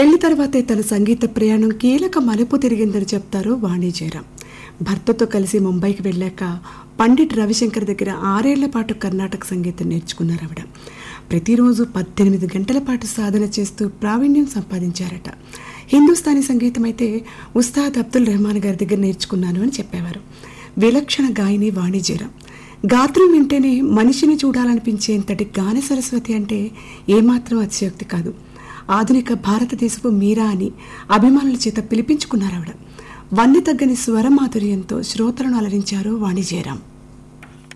పెళ్లి తర్వాతే తన సంగీత ప్రయాణం కీలక మలుపు తిరిగిందని చెప్తారు వాణి జయరాం భర్తతో కలిసి ముంబైకి వెళ్ళాక పండిట్ రవిశంకర్ దగ్గర ఆరేళ్ల పాటు కర్ణాటక సంగీతం నేర్చుకున్నారు ఆవిడ ప్రతిరోజు పద్దెనిమిది గంటల పాటు సాధన చేస్తూ ప్రావీణ్యం సంపాదించారట హిందుస్థానీ సంగీతం అయితే ఉస్తాద్ అబ్దుల్ రెహమాన్ గారి దగ్గర నేర్చుకున్నాను అని చెప్పేవారు విలక్షణ గాయని వాణి జయరాం గాత్రం వింటేనే మనిషిని చూడాలనిపించేంతటి గాన సరస్వతి అంటే ఏమాత్రం అతిశయోక్తి కాదు ఆధునిక భారతదేశపు మీరా అని అభిమానుల చేత పిలిపించుకున్నారు ఆవిడ వన్నె తగ్గని స్వర మాధుర్యంతో శ్రోతలను అలరించారు వాణి జయరాం